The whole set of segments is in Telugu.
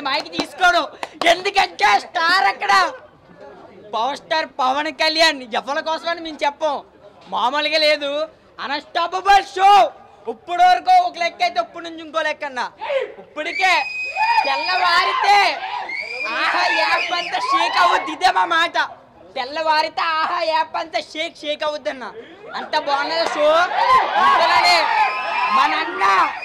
మైక్ తీసుకోడు ఎందుకంటే స్టార్ అక్కడ పవర్ స్టార్ పవన్ కళ్యాణ్ ఎవరి కోసమని మేము చెప్పం మామూలుగా లేదు అన్స్టాపబుల్ షో ఇప్పుడు వరకు ఒక లెక్క అయితే ఇప్పుడు నుంచి ఇంకో లెక్క అన్న ఇప్పటికే తెల్లవారితే ఆహా యాప్ అంతా షేక్ అవుద్ది ఇదే మా మాట తెల్లవారితే ఆహా యాప్ అంతా షేక్ షేక్ అవుద్ది అన్న అంత బాగున్నది షో ఇంతలోనే మన అన్న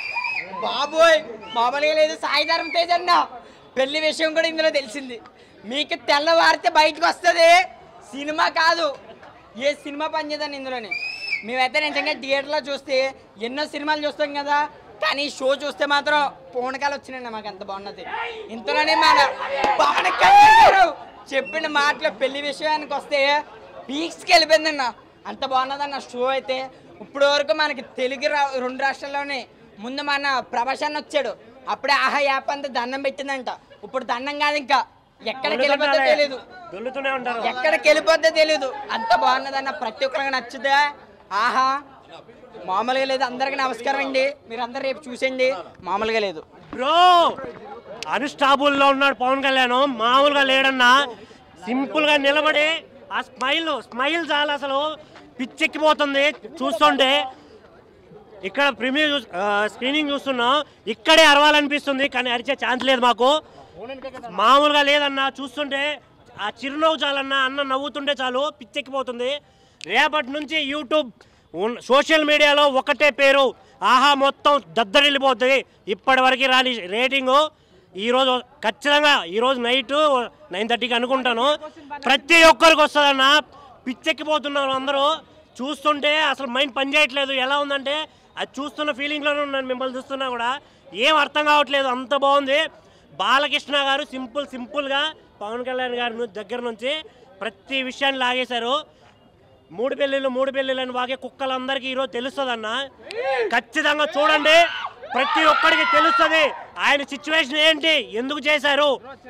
బాబోయ్ మామూలుగా లేదు సాయిధరం తేజ్ అన్న పెళ్లి విషయం కూడా ఇందులో తెలిసింది మీకు తెల్లవారితే బయటకు వస్తుంది సినిమా కాదు ఏ సినిమా పనిచేద్దాను ఇందులోని మేమైతే నిజంగా థియేటర్లో చూస్తే ఎన్నో సినిమాలు చూస్తాం కదా కానీ ఈ షో చూస్తే మాత్రం పూనకాలు వచ్చినాయండి మాకు అంత బాగున్నది ఇంతలోనే మన పవన్ కళ్యాణ్ గారు చెప్పిన మాటలు పెళ్లి విషయానికి వస్తే పీక్స్కి వెళ్ళిపోయిందన్న అంత బాగున్నదన్న షో అయితే ఇప్పుడు వరకు మనకి తెలుగు రా రెండు రాష్ట్రాల్లోనే ముందు మన ప్రభాషాన్ని వచ్చాడు అప్పుడే ఆహా యాప్ అంతా దండం పెట్టిందంట ఇప్పుడు దండం కాదు ఇంకా ఎక్కడికి వెళ్ళిపోద్దో తెలియదు దొల్లుతూనే ఉంటారు ఎక్కడికి వెళ్ళిపోద్దో తెలియదు అంత బాగున్నదన్న ప్రతి ఒక్కరికి నచ్చుదా ఆహా మామూలుగా లేదు అందరికి నమస్కారం అండి మీరు అందరు రేపు చూసేయండి మామూలుగా లేదు బ్రో అన్స్టాబుల్ లో ఉన్నాడు పవన్ కళ్యాణ్ మామూలుగా లేడన్నా సింపుల్ గా నిలబడి ఆ స్మైల్ స్మైల్ చాలా అసలు పిచ్చెక్కిపోతుంది చూస్తుంటే ఇక్కడ ప్రీమియర్ చూ స్క్రీనింగ్ చూస్తున్నాం ఇక్కడే అరవాలనిపిస్తుంది కానీ అరిచే ఛాన్స్ లేదు మాకు మామూలుగా లేదన్నా చూస్తుంటే ఆ చిరునవ్వు చాలన్నా అన్న నవ్వుతుంటే చాలు పిచ్చెక్కిపోతుంది రేపటి నుంచి యూట్యూబ్ ఉన్- సోషల్ మీడియాలో ఒకటే పేరు ఆహా మొత్తం దద్దరిల్లిపోతుంది ఇప్పటి వరకు రాని రేటింగు ఈరోజు ఖచ్చితంగా ఈరోజు నైట్ నైన్ థర్టీకి అనుకుంటాను ప్రతి ఒక్కరికి వస్తుందన్న పిచ్చెక్కిపోతున్నారు అందరూ చూస్తుంటే అసలు మైండ్ పనిచేయట్లేదు ఎలా ఉందంటే అది చూస్తున్న ఫీలింగ్లోనే ఉన్నాను మిమ్మల్ని చూస్తున్నా కూడా ఏం అర్థం కావట్లేదు అంత బాగుంది బాలకృష్ణ గారు సింపుల్ సింపుల్గా పవన్ కళ్యాణ్ గారి ను- దగ్గర నుంచి ప్రతి విషయాన్ని లాగేశారు మూడు పెళ్ళిళ్ళు మూడు పెళ్ళిళ్ళు అని వాగే కుక్కలందరికీ ఈరోజు తెలుస్తుందన్న ఖచ్చితంగా చూడండి ప్రతి ఒక్కరికి తెలుస్తుంది ఆయన సిచ్యువేషన్ ఏంటి ఎందుకు చేశారు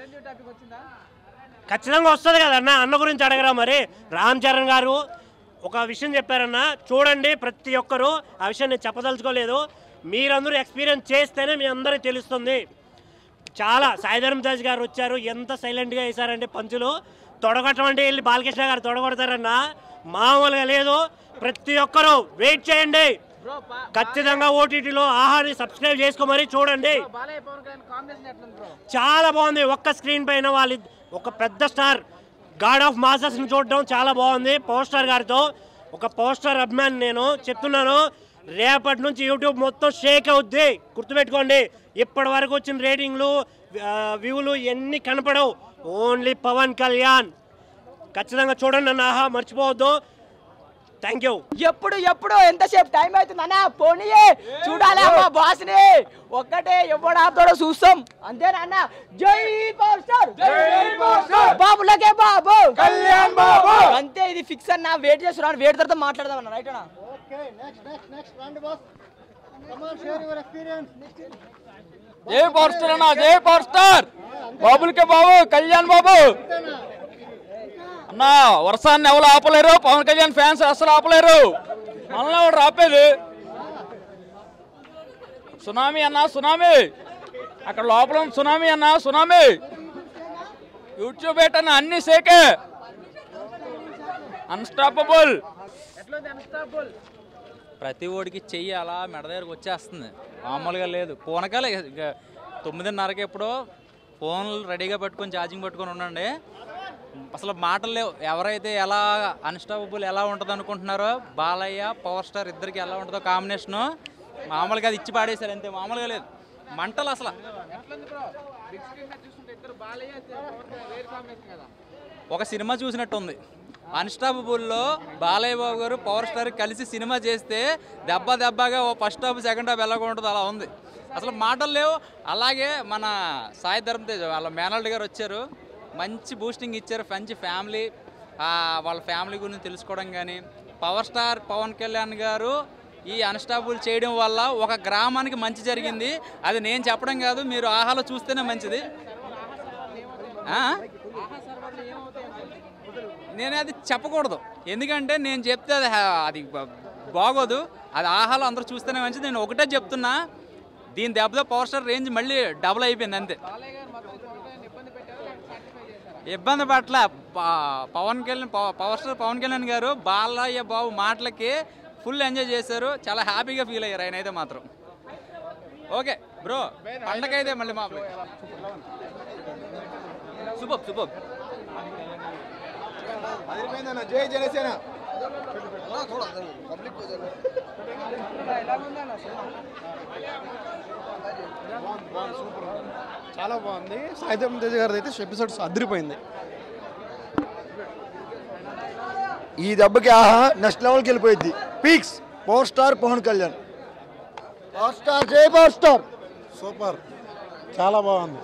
ఖచ్చితంగా వస్తుంది కదన్న అన్న గురించి అడగరా మరి రామ్ చరణ్ గారు ఒక విషయం చెప్పారన్న చూడండి ప్రతి ఒక్కరు ఆ విషయం నేను చెప్పదలుచుకోలేదు మీరందరూ ఎక్స్పీరియన్స్ చేస్తేనే మీ అందరికీ తెలుస్తుంది చాలా సాయిధరం దాస్ గారు వచ్చారు ఎంత సైలెంట్గా వేశారంటే పంచులు తొడగొట్టడం అంటే వెళ్ళి బాలకృష్ణ గారు తొడగొడతారన్న మామూలుగా లేదు ప్రతి ఒక్కరూ వెయిట్ చేయండి ఖచ్చితంగా ఓటీటీలో ఆహాని సబ్స్క్రైబ్ చేసుకోమని చూడండి చాలా బాగుంది ఒక్క స్క్రీన్ పైన వాళ్ళ ఒక పెద్ద స్టార్ గాడ్ ఆఫ్ మాసెస్ ని చూడడం చాలా బాగుంది పవర్ స్టార్ గారితో ఒక పవర్ స్టార్ అభిమాని నేను చెప్తున్నాను రేపటి నుంచి యూట్యూబ్ మొత్తం షేక్ అవుద్ది గుర్తుపెట్టుకోండి ఇప్పటి వరకు వచ్చిన రేటింగ్లు ఆ, వ్యూలు ఎన్ని కనపడవు ఓన్లీ పవన్ కళ్యాణ్ ఖచ్చితంగా చూడండి అన్న ఆహా మర్చిపోవద్దు థ్యాంక్ యూ ఎప్పుడు ఎప్పుడు ఎంతసేపు టైం అవుతుంది అన్న పోనీయే చూడాలి మా బాస్ ని ఒక్కటే ఎప్పుడు ఆపుతాడో చూస్తాం అంతేనా అన్న జై పవర్ స్టార్ బాబులకే బాబు కళ్యాణ్ బాబు అంతే ఇది ఫిక్స్ అన్న వెయిట్ చేస్తున్నాను వెయిట్ తర్వాత మాట్లాడదాం అన్న రైట్ అన్న Okay, next, next, next. Round of applause. Come on, share your experience. జై పవర్ స్టార్ అన్న జై పవర్ స్టార్ బాబులకే బాబు కళ్యాణ్ బాబు అన్న వర్షాన్ని ఎవరు ఆపలేరు పవన్ కళ్యాణ్ ఫ్యాన్స్ అసలు ఆపలేరు మనలో ఎవరు ఆపేది సునామీ అన్న సునామీ అక్కడ లోపల ఉంది సునామీ అన్న సునామీ యూట్యూబ్ ఏంటన్న అన్ని సేకే అన్స్టాపబుల్ ప్రతి ఓడికి చెయ్యి అలా మెడ దగ్గరకు వచ్చేస్తుంది మామూలుగా లేదు పూనకాలే ఇక తొమ్మిదిన్నరకి ఎప్పుడో ఫోన్లు రెడీగా పెట్టుకొని ఛార్జింగ్ పెట్టుకొని ఉండండి అసలు మాటలు లేవు ఎవరైతే ఎలా అన్స్టాపబుల్ ఎలా ఉంటుంది అనుకుంటున్నారో బాలయ్య పవర్ స్టార్ ఇద్దరికి ఎలా ఉంటుందో కాంబినేషను మామూలుగా అది ఇచ్చి పాడేశారు అంతే మామూలుగా లేదు మంటలు అసలు ఒక సినిమా చూసినట్టు ఉంది అన్స్టాపబుల్లో బాలయ్య బాబు గారు పవర్ స్టార్ కలిసి సినిమా చేస్తే దెబ్బ దెబ్బగా ఓ ఫస్ట్ హాఫ్ సెకండ్ హాఫ్ ఎలాగో ఉంటుందో అలా ఉంది అసలు మాటలు లేవు అలాగే మన సాయి ధర్మ తేజ్ వాళ్ళ మేనల్డ్ గారు వచ్చారు మంచి బూస్టింగ్ ఇచ్చారు మంచి ఫ్యామిలీ ఆ, వాళ్ళ ఫ్యామిలీ గురించి తెలుసుకోవడం కానీ పవర్ స్టార్ పవన్ కళ్యాణ్ గారు ఈ అన్స్టాపుల్ చేయడం వల్ల ఒక గ్రామానికి మంచి జరిగింది అది నేను చెప్పడం కాదు మీరు ఆహాలో చూస్తేనే మంచిది ఆ? నేను అది చెప్పకూడదు ఎందుకంటే నేను చెప్తే అది హా- అది బ- బాగోదు అది ఆహాలో అందరూ చూస్తేనే మంచిది నేను ఒకటే చెప్తున్నా దీని దెబ్బతో పవర్ స్టార్ రేంజ్ మళ్ళీ డబుల్ అయిపోయింది అంతే ఇబ్బంది పట్ల ప- పవన్ కళ్యాణ్ పవ- పవర్ స్టార్ పవన్ కళ్యాణ్ గారు బాలయ్య బాబు మాటలకి ఫుల్ ఎంజాయ్ చేశారు చాలా హ్యాపీగా ఫీల్ అయ్యారు ఆయన అయితే మాత్రం ఓకే బ్రో పండగైతే మళ్ళీ మా సూపర్ సూపర్ జై జనసేన చాలా బాగుంది సాయిధరం తేజ్ గారిది అయితే ఎపిసోడ్స్ అదిరిపోయింది ఈ దెబ్బకి ఆహా నెక్స్ట్ లెవెల్కి వెళ్ళిపోయింది peaks power star Pawan Kalyan power star జై పవర్ స్టార్ సూపర్ చాలా బాగుంది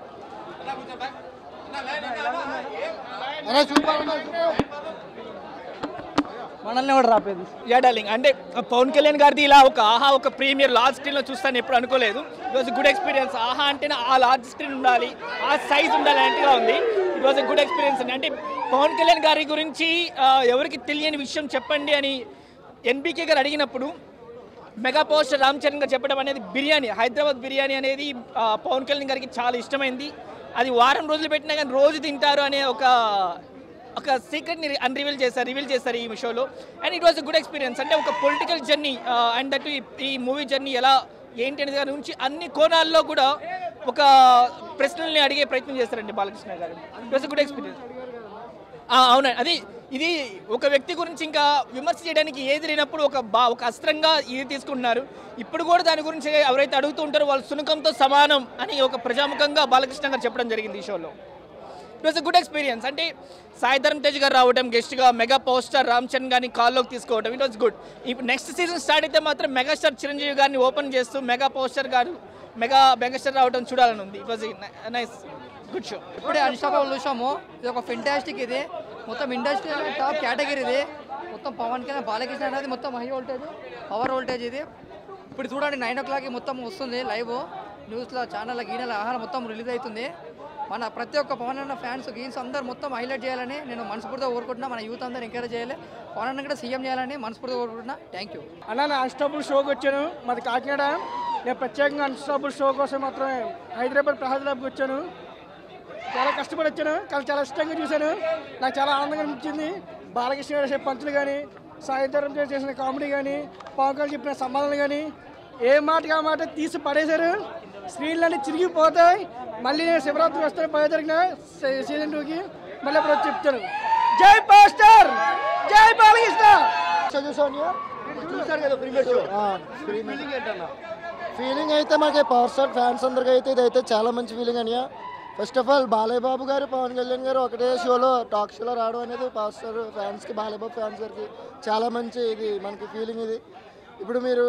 మనల్ని కూడా రాపేది యా డార్లింగ్ అంటే పవన్ కళ్యాణ్ గారిది ఇలా ఒక ఆహా ఒక ప్రీమియర్ లార్జ్ స్క్రీన్ లో చూస్తాను ఎప్పుడు అనుకోలేదు ఇట్ వాజ్ గుడ్ ఎక్స్పీరియన్స్ ఆహా అంటేనే ఆ లార్జ్ స్క్రీన్ ఉండాలి ఆ సైజ్ ఉండాలి అన్నట్టుగా ఉంది ఇట్ వాజ్ గుడ్ ఎక్స్పీరియన్స్ అండి అంటే పవన్ కళ్యాణ్ గారి గురించి ఆ, ఎవరికి తెలియని విషయం చెప్పండి అని ఎన్బీకే గారు అడిగినప్పుడు మెగా పోస్టర్ రామ్ చరణ్ గారు చెప్పడం అనేది బిర్యానీ హైదరాబాద్ బిర్యానీ అనేది ఆ, పవన్ కళ్యాణ్ గారికి చాలా ఇష్టమైంది అది వారం రోజులు పెట్టినా కానీ రోజు తింటారు అనే ఒక ఒక సీక్రెట్ని అన్రివీల్ చేశారు రివీల్ చేశారు ఈ షోలో and it was a good experience అంటే ఒక పొలిటికల్ జర్నీ అండ్ దట్ ఈ మూవీ జర్నీ ఎలా ఏంటి అనేది దాని నుంచి అన్ని కోణాల్లో కూడా ఒక ప్రశ్నల్ని అడిగే ప్రయత్నం చేశారండి బాలకృష్ణ గారు it was a good experience అవునండి అది ఇది ఒక వ్యక్తి గురించి ఇంకా విమర్శ చేయడానికి ఏది లేనప్పుడు ఒక బా ఒక అస్త్రంగా ఇది తీసుకుంటున్నారు ఇప్పుడు కూడా దాని గురించి ఎవరైతే అడుగుతూ ఉంటారో వాళ్ళు సునకంతో సమానం అని ఒక ప్రజాముఖంగా బాలకృష్ణ గారు చెప్పడం జరిగింది ఈ షోలో it was a good experience అంటే సాయి ధరమ్ తేజ్ గారు రావడం గెస్ట్గా mega power star Ram Charan గారిని కాల్లోకి తీసుకోవడం ఇట్ వాస్ గుడ్ ఇప్పుడు నెక్స్ట్ సీజన్ స్టార్ట్ అయితే మాత్రం మెగాస్టార్ చిరంజీవి గారిని ఓపెన్ చేస్తూ మెగా పవర్ స్టార్ గారు మెగా మెగాస్టార్ రావడం చూడాలని ఉంది it was nice good show ఇప్పుడే అన్స్టాపబుల్ చూసాము ఇది ఒక ఫెంటాస్టిక్ ఇది మొత్తం ఇండస్ట్రీ టాప్ కేటగిరీ ఇది మొత్తం పవన్ కళ్యాణ్ బాలకృష్ణ అనేది మొత్తం హై వోల్టేజ్ పవర్ వోల్టేజ్ ఇది ఇప్పుడు చూడండి నైన్ ఓ క్లాక్కి మొత్తం వస్తుంది లైవ్ న్యూస్లో ఛానల్ గీనెల ఆహారం మొత్తం రిలీజ్ అవుతుంది మన ప్రతి ఒక్క పవన్ అన్న ఫ్యాన్స్ గీన్స్ అందరు మొత్తం హైలైట్ చేయాలని నేను మనస్ఫూర్తిగా కోరుకుంటున్నా మన యూత్ అందరూ ఎంకరేజ్ చేయాలి పవన్ అన్న కూడా సీఎం చేయాలని మనస్ఫూర్తిగా కోరుకుంటున్నా థ్యాంక్ యూ అన్న నేను అన్స్టాపుల్ షోకి వచ్చాను మాది కాకినాడ నేను ప్రత్యేకంగా అన్స్టాపుల్ షో కోసం మాత్రమే హైదరాబాద్ ప్రసాద్ ల్యాబ్కి వచ్చాను చాలా కష్టపడి వచ్చాను కానీ చాలా ఇష్టంగా చూశాను నాకు చాలా ఆనందంగా అనిపించింది బాలకృష్ణ గారు చేసే పంచులు కానీ సాయంత్రం చేసిన కామెడీ కానీ పవన్ కళ్యాణ్ చెప్పిన సమాధానాలు కానీ ఏ మాటకి ఆ మాట తీసి పడేశారు స్క్రీన్లన్నీ చిరిగిపోతాయి మళ్ళీ నేను శివరాత్రి వస్తాను పదో తారీఖున సీ- సీజన్ టూకి మళ్ళీ అప్పుడు వచ్చి చెప్తాను జై పోస్టర్ జై బాలకృష్ణ చూసాను చూసారు కదా ప్రీమియర్ షో ఫీలింగ్ ఏంటన్నా ఫీలింగ్ అయితే మాకు పవర్ స్టార్ ఫ్యాన్స్ అందరికీ అయితే ఇదైతే చాలా మంచి ఫీలింగ్ అనియా first of all Balayya Babu గారు పవన్ కళ్యాణ్ గారు ఒకటే షోలో టాక్ షోలో రావడం అనేది పవర్ స్టార్ ఫ్యాన్స్కి బాలయ్య బాబు ఫ్యాన్స్ గారికి చాలా మంచి ఇది మనకి ఫీలింగ్ ఇది ఇప్పుడు మీరు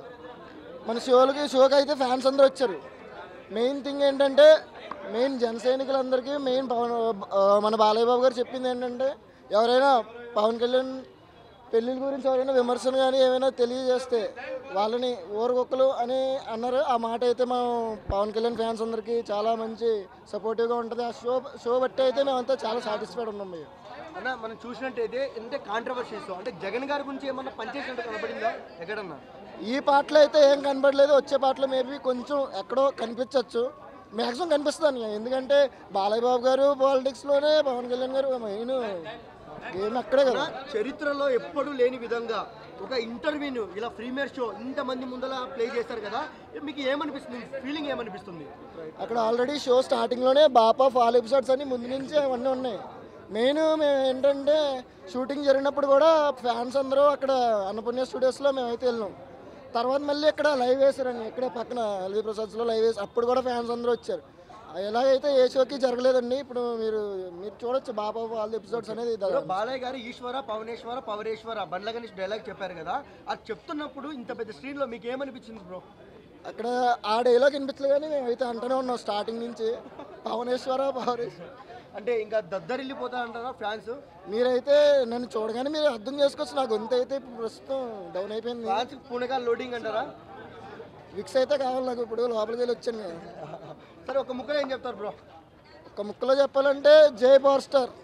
మన షోలకి షోకి అయితే ఫ్యాన్స్ అందరూ వచ్చారు మెయిన్ థింగ్ ఏంటంటే మెయిన్ జన సైనికులందరికీ మెయిన్ పవన్ ఆ, మన బాలయ్య బాబు గారు చెప్పింది ఏంటంటే ఎవరైనా పవన్ కళ్యాణ్ పెళ్ళిళ్ళ గురించి ఎవరైనా విమర్శలు కానీ ఏమైనా తెలియజేస్తే వాళ్ళని ఊరగొక్కలు అని అన్నారు ఆ మాట అయితే మనం పవన్ కళ్యాణ్ ఫ్యాన్స్ అందరికీ చాలా మంచి సపోర్టివ్గా ఉంటుంది ఆ షో షో బట్టి అయితే మేమంతా చాలా సాటిస్ఫైడ్ ఉన్నాం మేము అన్న మనం చూసినట్టయితే అంటే కాంట్రవర్సీస్ అంటే జగన్ గారి గురించి ఏమన్నా పనిచేసినట్టు కనపడిందా ఎక్కడన్నా ఈ పాటలో అయితే ఏం కనబడలేదు వచ్చే పాటలో మేబీ కొంచెం ఎక్కడో కనిపించవచ్చు మ్యాక్సిమం కనిపిస్తుంది ఎందుకంటే బాలయ్య బాబు గారు పాలిటిక్స్లోనే పవన్ కళ్యాణ్ గారు మెయిన్ గేమ్ అక్కడే కదా చరిత్రలో ఎప్పుడూ లేని విధంగా ఒక ఇంటర్వ్యూను ఇలా ప్రీమియర్ షో ఇంతమంది ముందల ప్లే చేస్తారు కదా మీకు ఏమనిపిస్తుంది ఫీలింగ్ ఏమనిపిస్తుంది అక్కడ ఆల్రెడీ షో స్టార్టింగ్లోనే బాపా ఫాల్ ఎపిసోడ్స్ అన్ని ముందు నుంచి అవన్నీ ఉన్నాయి మెయిన్ మేము ఏంటంటే షూటింగ్ జరిగినప్పుడు కూడా ఫ్యాన్స్ అందరూ అక్కడ అన్నపూర్ణ స్టూడియోస్లో మేమైతే వెళ్ళాం తర్వాత మళ్ళీ ఇక్కడ లైవ్ వేసారండి ఇక్కడ పక్కన ఎల్వి ప్రసాద్స్లో లైవ్ వేసి అప్పుడు కూడా ఫ్యాన్స్ అందరూ వచ్చారు ఎలాగైతే ఏ షోకి జరగలేదండి ఇప్పుడు మీరు మీరు చూడొచ్చు బాబా వాళ్ళ ఎపిసోడ్స్ అనేది ఇప్పుడు బాలయ్య గారు ఈశ్వర పవనేశ్వర పవరేశ్వర బండ్ల గణేష్ డైలాగ్ చెప్పారు కదా అది చెప్తున్నప్పుడు ఇంత పెద్ద స్క్రీన్ లో మీకు ఏమనిపించింది బ్రో అక్కడ ఆ డైలాగ్ వినిపించలేదు కానీ మేమైతే అంటూనే ఉన్నాం స్టార్టింగ్ నుంచి పవనేశ్వర పవరేశ్వర అంటే ఇంకా దద్దరిల్లిపోతా అంటారా ఫ్యాన్స్ మీరైతే నన్ను చూడగానే మీరు అర్థం చేసుకోవచ్చు నా గొంతు అయితే ఇప్పుడు ప్రస్తుతం డౌన్ అయిపోయింది ఫ్యాన్స్ పూనగా లోడింగ్ అంటారా విక్స్ అయితే కావాలి నాకు ఇప్పుడు లోపలికి వెళ్ళి వచ్చాను కదా సరే ఒక ముక్కలో ఏం చెప్తారు బ్రో ఒక ముక్కలో చెప్పాలంటే జై పవర్ స్టార్